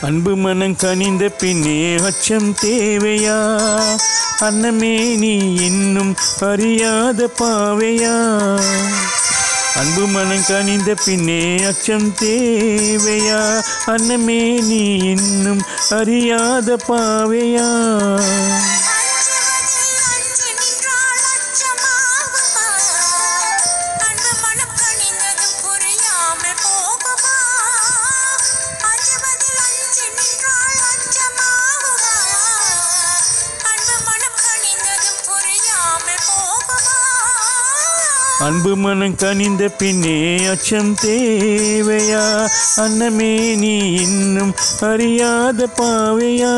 அன்பு மனம் கனிந்த பின்னே அச்சம் தேவையா அன்னமே நீ இன்னும் அறியாத பாவையா அன்பு மனம் கனிந்த பின்னே அச்சம் தேவையா அன்னமே நீ இன்னும் அறியாத பாவையா அஞ்சுவதில் அஞ்சு நின்றால் அச்சமாகுமா? அன்பு மனம் கனிந்ததும் புரியாமல் போகுமா? அஞ்சுவதில் அஞ்சு நின்றால் அச்சமாகுமா? அன்பு மனம் கனிந்ததும் புரியாமல் போகுமா? அன்பு மனம் கனிந்த பின்னே அச்சம் தேவையா அன்னமே நீ இன்னும் அறியாத பாவையா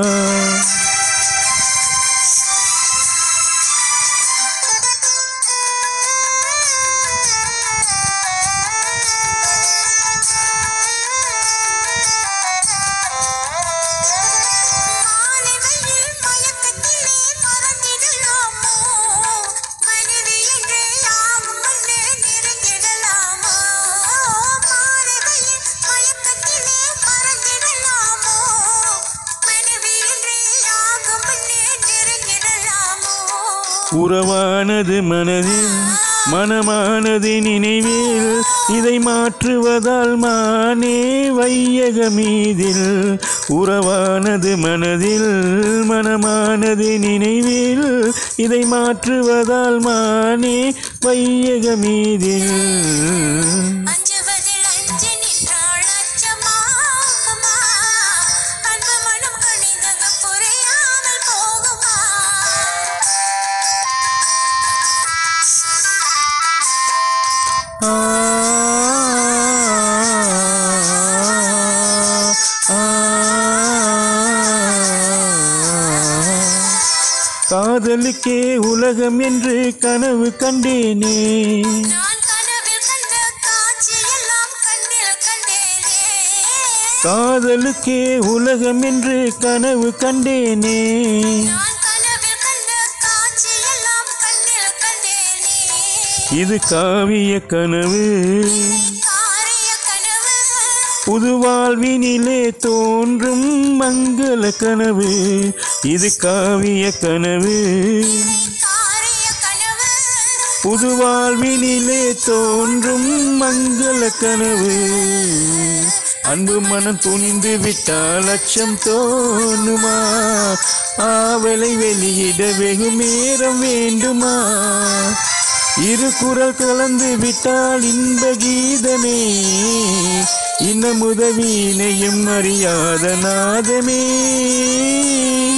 மாலை வெயில் மயக்கத்திலே மறந்திடலாமோ? மனைவி என்றே யாவும் முன்னே நெருங்கிடலாமோ? மாலை வெயில் மயக்கத்திலே மறந்திடலாமோ? மனைவி என்றே யாவும் முன்னே நெருங்கிடலாமோ? உறவானது மனதில் மனமானது நினைவில் இதை மாற்றுவதால் மானே வையக மீதில் உறவானது மனதில் மனமானது நினைவில் இதை மாற்றுவதால் மானே வையக மீதில் அஞ்சுவதில் அஞ்சு நின்றால் அச்சமாகுமா? அன்பு மனம் கனிந்ததும் புரியாமல் போகுமா? ஆ ஆ காதலுக்கே உலகம் என்று கனவு கண்டேனே நான் கனவில் கண்ட காட்சியெல்லாம் கண்ணில் கண்டேனே. காதலுக்கே உலகம் என்று கனவு கண்டேனே நான் கனவில் கண்ட காட்சியெல்லாம் கண்ணில் கண்டேனே. இது காவிய கனவு காரிய கனவு புது வாழ்வினிலே தோன்றும் மங்கள கனவு இது காவிய கனவு காரிய கனவு புது வாழ்வினிலே தோன்றும் மங்கள கனவு அன்பு மனம் துணிந்து விட்டால் அச்சம் தோணுமா ஆவலை வெளியிட வெகு நேரம் வேண்டுமா இரு குரல் கலந்து விட்டால் இன்ப கீதமே இன்னமுதவீனையும் அறியாத நாதமே